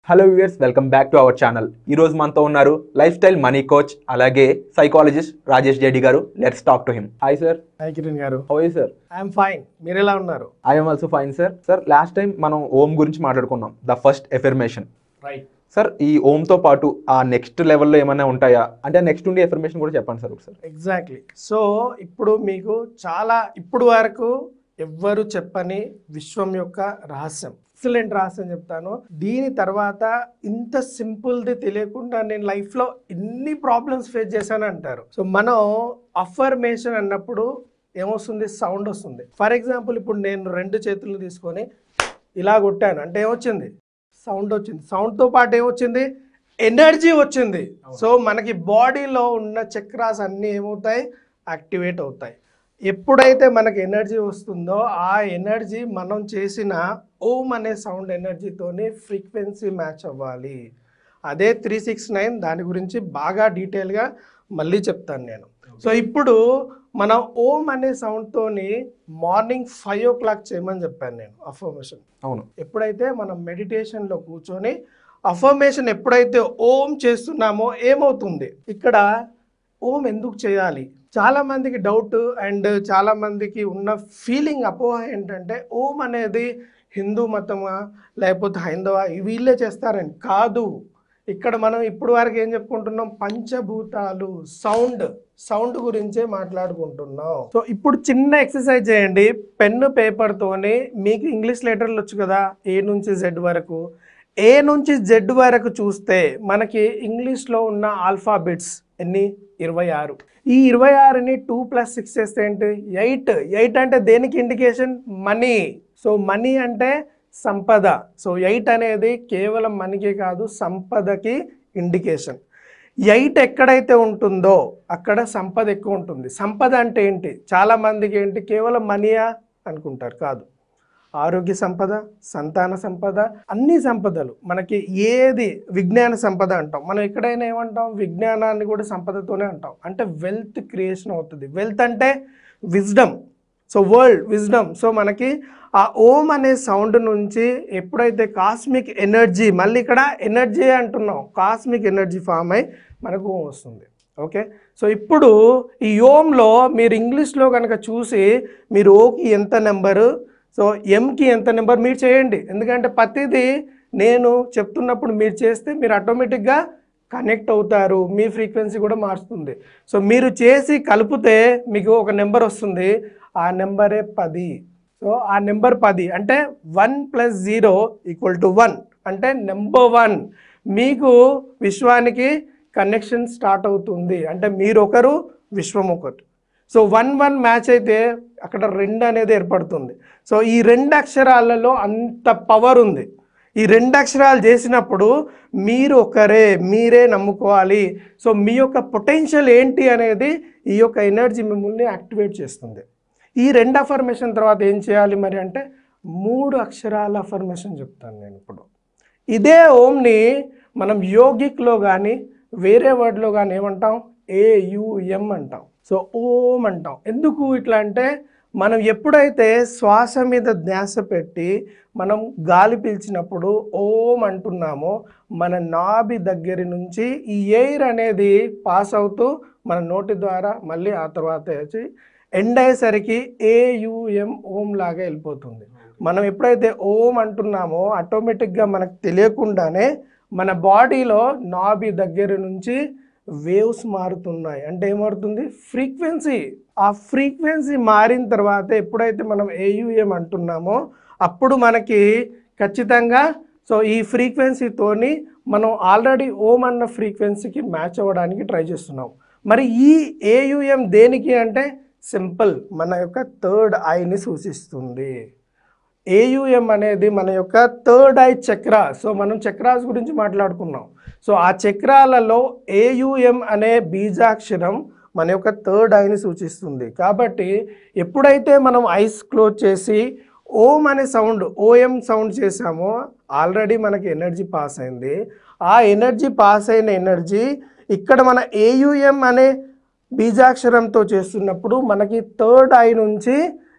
hello viewers welcome back to our channel ఈ రోజు మనతో ఉన్నారు లైఫ్ స్టైల్ మనీ కోచ్ అలాగే సైకాలజిస్ట్ రాజేష్ జెడ్డి గారు let's talk to him hi sir hi Kiran గారు how you sir I'm fine మీరు ఎలా ఉన్నారు I'm also fine sir sir last time మనం ఓమ్ గురించి మాట్లాడుకున్నాం the first affirmation right sir ఈ ఓమ్తో పాటు ఆ నెక్స్ట్ లెవెల్లో ఏమైనా ఉంటాయా అంటే నెక్స్ట్ ఉండే ఎఫర్మేషన్ కూడా చెప్పండి సార్ ఒకసారి ఎగ్జాక్ట్లీ సో ఇప్పుడు మీకు చాలా ఇప్పుడు వరకు ఎవ్వరు చెప్పని విశ్వం యొక్క రహస్యం ఎక్సలెంట్ రహస్యం చెప్తాను దీని తర్వాత ఇంత సింపుల్ది తెలియకుండా నేను లైఫ్లో ఎన్ని ప్రాబ్లమ్స్ ఫేస్ చేశాను అంటారు సో మనం అఫర్మేషన్ అన్నప్పుడు ఏమొస్తుంది సౌండ్ వస్తుంది ఫర్ ఎగ్జాంపుల్ ఇప్పుడు నేను రెండు చేతులు తీసుకొని ఇలా కొట్టాను అంటే ఏమొచ్చింది సౌండ్ వచ్చింది సౌండ్తో పాటు ఏమొచ్చింది ఎనర్జీ వచ్చింది సో మనకి బాడీలో ఉన్న చక్రాస్ అన్నీ ఏమవుతాయి యాక్టివేట్ అవుతాయి ఎప్పుడైతే మనకి ఎనర్జీ వస్తుందో ఆ ఎనర్జీ మనం చేసిన ఓం అనే సౌండ్ ఎనర్జీతోని ఫ్రీక్వెన్సీ మ్యాచ్ అవ్వాలి అదే త్రీ సిక్స్ నైన్ దాని గురించి బాగా డీటెయిల్గా మళ్ళీ చెప్తాను నేను సో ఇప్పుడు మనం ఓం అనే సౌండ్తోని మార్నింగ్ ఫైవ్ ఓ క్లాక్ చేయమని చెప్పాను నేను అఫర్మేషన్ అవును ఎప్పుడైతే మనం మెడిటేషన్లో కూర్చొని అఫర్మేషన్ ఎప్పుడైతే ఓం చేస్తున్నామో ఏమవుతుంది ఇక్కడ ఓం ఎందుకు చేయాలి చాలా మందికి డౌట్ అండ్ చాలా మందికి ఉన్న ఫీలింగ్ అపోహ ఏంటంటే ఓం అనేది హిందూ మతమా లేకపోతే హైందవ వీళ్ళే చేస్తారని కాదు ఇక్కడ మనం ఇప్పుడు వరకు ఏం చెప్పుకుంటున్నాం పంచభూతాలు సౌండ్ సౌండ్ గురించే మాట్లాడుకుంటున్నాం సో ఇప్పుడు చిన్న ఎక్సర్సైజ్ చేయండి పెన్ను పేపర్తోని మీకు ఇంగ్లీష్ లెటర్లు వచ్చు కదా ఏ నుంచి జెడ్ వరకు ఏ నుంచి జెడ్ వరకు చూస్తే మనకి ఇంగ్లీష్లో ఉన్న ఆల్ఫాబెట్స్ ఎన్ని ఇరవై ఆరు ఈ ఇరవై ఆరుని టూ ప్లస్ సిక్స్ చేస్తే ఏంటి ఎయిట్ ఎయిట్ అంటే దేనికి ఇండికేషన్ మనీ సో మనీ అంటే సంపద సో ఎయిట్ అనేది కేవలం మనీకే కాదు సంపదకి ఇండికేషన్ ఎయిట్ ఎక్కడైతే ఉంటుందో అక్కడ సంపద ఎక్కువ ఉంటుంది సంపద అంటే ఏంటి చాలా మందికి ఏంటి కేవలం మనీయా అనుకుంటారు కాదు ఆరోగ్య సంపద సంతాన సంపద అన్ని సంపదలు మనకి ఏది విజ్ఞాన సంపద అంటాం మనం ఎక్కడైనా ఏమంటాం విజ్ఞానాన్ని కూడా సంపదతోనే అంటాం అంటే వెల్త్ క్రియేషన్ అవుతుంది వెల్త్ అంటే wisdom so world wisdom so మనకి ఆ ఓం అనే సౌండ్ నుంచి ఎప్పుడైతే కాస్మిక్ ఎనర్జీ మళ్ళీ ఇక్కడ ఎనర్జీ అంటున్నాం కాస్మిక్ ఎనర్జీ ఫామ్ అయి మనకు ఓం వస్తుంది ఓకే సో ఇప్పుడు ఈ ఓంలో మీరు ఇంగ్లీష్లో కనుక చూసి మీరు ఓకి ఎంత నెంబరు సో ఎంకి ఎంత నెంబర్ మీరు చేయండి ఎందుకంటే ప్రతిదీ నేను చెప్తున్నప్పుడు మీరు చేస్తే మీరు ఆటోమేటిక్గా కనెక్ట్ అవుతారు మీ ఫ్రీక్వెన్సీ కూడా మారుస్తుంది సో మీరు చేసి కలిపితే మీకు ఒక నెంబర్ వస్తుంది ఆ నెంబరే పది సో ఆ నెంబర్ పది అంటే one plus zero equal to one అంటే నెంబర్ వన్ మీకు విశ్వానికి కనెక్షన్ స్టార్ట్ అవుతుంది అంటే మీరు ఒకరు విశ్వం ఒకరు సో వన్ వన్ మ్యాచ్ అయితే అక్కడ రెండు అనేది ఏర్పడుతుంది సో ఈ రెండు అక్షరాలలో అంత పవర్ ఉంది ఈ రెండు అక్షరాలు చేసినప్పుడు మీరు ఒకరే మీరే నమ్ముకోవాలి సో మీ యొక్క పొటెన్షియల్ ఏంటి అనేది ఈ యొక్క ఎనర్జీ మిమ్మల్ని యాక్టివేట్ చేస్తుంది ఈ రెండు అఫర్మేషన్ తర్వాత ఏం చేయాలి మరి అంటే మూడు అక్షరాల అఫర్మేషన్ చెప్తాను నేను ఇప్పుడు ఇదే ఓంని మనం యోగిక్లో కానీ వేరే వర్డ్లో కానీ ఏమంటాం ఏయుఎం అంటాం సో ఓం అంటాం ఎందుకు ఇట్లా అంటే మనం ఎప్పుడైతే శ్వాస మీద ధ్యాస పెట్టి మనం గాలి పీల్చినప్పుడు ఓం అంటున్నామో మన నాభి దగ్గర నుంచి ఈ ఎయిర్ అనేది పాస్ అవుతూ మన నోటి ద్వారా మళ్ళీ ఆ తర్వాత వచ్చి ఎండ్ అయ్యేసరికి ఏయుఎం ఓం లాగా వెళ్ళిపోతుంది మనం ఎప్పుడైతే ఓం అంటున్నామో ఆటోమేటిక్గా మనకు తెలియకుండానే మన బాడీలో నాభి దగ్గర నుంచి వేవ్స్ మారుతున్నాయి అంటే ఏమారుతుంది ఫ్రీక్వెన్సీ ఆ ఫ్రీక్వెన్సీ మారిన తర్వాత ఎప్పుడైతే మనం ఏయుఎం అంటున్నామో అప్పుడు మనకి ఖచ్చితంగా సో ఈ ఫ్రీక్వెన్సీతోని మనం ఆల్రెడీ ఓం అన్న ఫ్రీక్వెన్సీకి మ్యాచ్ అవ్వడానికి ట్రై చేస్తున్నాం మరి ఈ ఏయుఎం దేనికి అంటే సింపుల్ మన యొక్క థర్డ్ ఐని సూచిస్తుంది ఏయుఎం అనేది మన యొక్క థర్డ్ ఐ చక్ర సో మనం చక్రాస్ గురించి మాట్లాడుకున్నాం సో ఆ చక్రాలలో ఏయుఎం అనే బీజాక్షరం మన యొక్క థర్డ్ ఐని సూచిస్తుంది కాబట్టి ఎప్పుడైతే మనం ఐస్ క్లోజ్ చేసి ఓం అనే సౌండ్ ఓఎం సౌండ్ చేసామో ఆల్రెడీ మనకి ఎనర్జీ పాస్ అయింది ఆ ఎనర్జీ పాస్ అయిన ఎనర్జీ ఇక్కడ మన ఏయుఎం అనే బీజాక్షరంతో చేస్తున్నప్పుడు మనకి థర్డ్ ఐ నుంచి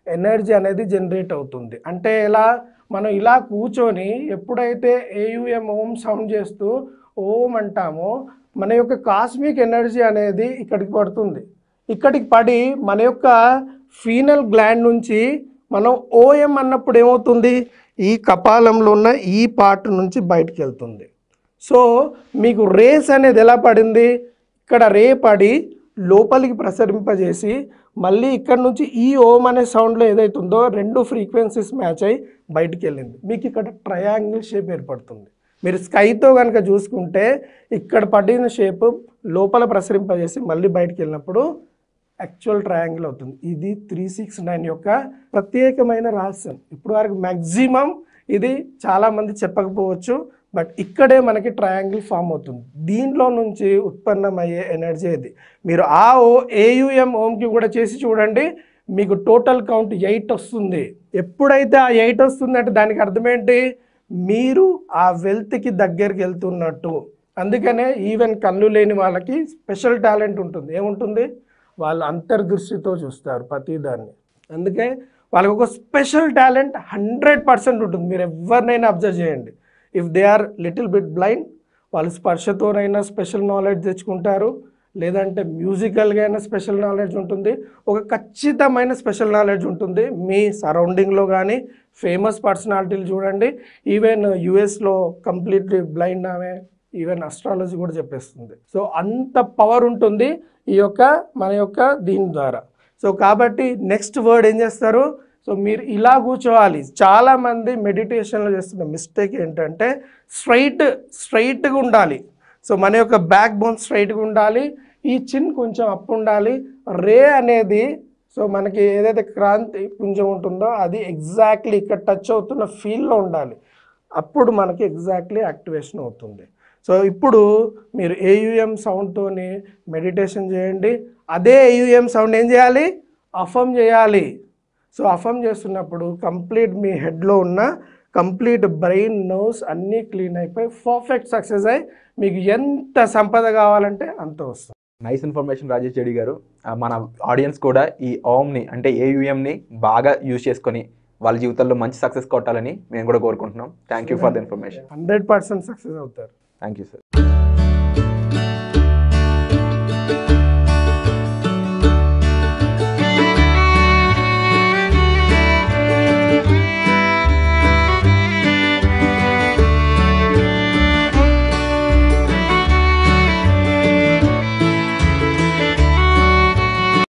ఎనర్జీ అనేది జనరేట్ అవుతుంది అంటే ఎలా మనం ఇలా కూర్చొని ఎప్పుడైతే ఏయుఎం ఓం సౌండ్ చేస్తూ ఓం అంటామో మన యొక్క కాస్మిక్ ఎనర్జీ అనేది ఇక్కడికి పడుతుంది ఇక్కడికి పడి మన యొక్క ఫీనల్ గ్లాండ్ నుంచి మనం ఓఎం అన్నప్పుడు ఏమవుతుంది ఈ కపాలంలో ఉన్న ఈ పార్ట్ నుంచి బయటికి వెళ్తుంది సో మీకు రేస్ అనేది ఎలా పడింది ఇక్కడ రే పడి లోపలికి ప్రసరింపజేసి మళ్ళీ ఇక్కడ నుంచి ఈ ఓం అనే సౌండ్లో ఏదైతే ఉందో రెండు ఫ్రీక్వెన్సీస్ మ్యాచ్ అయ్యి బయటికి వెళ్ళింది మీకు ఇక్కడ ట్రయాంగిల్ షేప్ ఏర్పడుతుంది మీరు స్కైతో కనుక చూసుకుంటే ఇక్కడ పడిన షేప్ లోపల ప్రసరింపజేసి మళ్ళీ బయటికి వెళ్ళినప్పుడు యాక్చువల్ ట్రయాంగిల్ అవుతుంది ఇది త్రీ సిక్స్ నైన్ యొక్క ప్రత్యేకమైన రహస్యం ఇప్పుడు వరకు మ్యాక్సిమం ఇది చాలామంది చెప్పకపోవచ్చు బట్ ఇక్కడే మనకి ట్రయాంగిల్ ఫామ్ అవుతుంది దీంట్లో నుంచి ఉత్పన్నమయ్యే ఎనర్జీ ఇది మీరు ఆ ఓ ఏయుఎం ఓంకి కూడా చేసి చూడండి మీకు టోటల్ కౌంట్ ఎయిట్ వస్తుంది ఎప్పుడైతే ఆ ఎయిట్ వస్తుందంటే దానికి అర్థం ఏంటి మీరు ఆ వెల్త్కి దగ్గరికి వెళ్తున్నట్టు అందుకనే ఈవెన్ కళ్ళు లేని వాళ్ళకి స్పెషల్ టాలెంట్ ఉంటుంది ఏముంటుంది వాళ్ళు అంతర్దృష్టితో చూస్తారు ప్రతిదాన్ని అందుకే వాళ్ళకి ఒక స్పెషల్ టాలెంట్ హండ్రెడ్ పర్సెంట్ ఉంటుంది మీరు ఎవరినైనా అబ్జర్వ్ చేయండి if they are little bit blind వాళ్ళు స్పర్శతోనైనా స్పెషల్ నాలెడ్జ్ తెచ్చుకుంటారు లేదంటే మ్యూజికల్గా అయినా స్పెషల్ నాలెడ్జ్ ఉంటుంది ఒక ఖచ్చితమైన స్పెషల్ నాలెడ్జ్ ఉంటుంది మీ సరౌండింగ్లో కానీ ఫేమస్ పర్సనాలిటీలు చూడండి ఈవెన్ యుఎస్లో కంప్లీట్లీ బ్లైండ్ ఆమె ఈవెన్ అస్ట్రాలజీ కూడా చెప్పేస్తుంది సో అంత పవర్ ఉంటుంది ఈ యొక్క మన యొక్క దీని ద్వారా సో కాబట్టి నెక్స్ట్ వర్డ్ ఏం చేస్తారు సో మీరు ఇలా కూర్చోవాలి చాలామంది మెడిటేషన్లో చేస్తున్న మిస్టేక్ ఏంటంటే స్ట్రైట్ స్ట్రైట్గా ఉండాలి సో మన యొక్క బ్యాక్ బోన్ స్ట్రైట్గా ఉండాలి ఈ చిన్ కొంచెం అప్ ఉండాలి రే అనేది సో మనకి ఏదైతే క్రాంతి పుంజం ఉంటుందో అది ఎగ్జాక్ట్లీ ఇక్కడ టచ్ అవుతున్న ఫీల్లో ఉండాలి అప్పుడు మనకి ఎగ్జాక్ట్లీ యాక్టివేషన్ అవుతుంది సో ఇప్పుడు మీరు ఏయుఎం సౌండ్తోని మెడిటేషన్ చేయండి అదే ఏయుఎం సౌండ్ ఏం చేయాలి అఫమ్ చేయాలి సో అఫమ్ చేస్తున్నప్పుడు కంప్లీట్ మీ హెడ్లో ఉన్న కంప్లీట్ బ్రెయిన్ నర్వ్స్ అన్నీ క్లీన్ అయిపోయి పర్ఫెక్ట్ సక్సెస్ అయ్యి మీకు ఎంత సంపద కావాలంటే అంత వస్తుంది నైస్ ఇన్ఫర్మేషన్ రాజేష్ జడి గారు ఆ, మన ఆడియన్స్ కూడా ఈ ఓమ్ని అంటే ఏయుఎంని బాగా యూజ్ చేసుకొని వాళ్ళ జీవితంలో మంచి సక్సెస్ కొట్టాలని మేము కూడా కోరుకుంటున్నాం thank you for the information hundred percent success అవుతారు థ్యాంక్ యూ సార్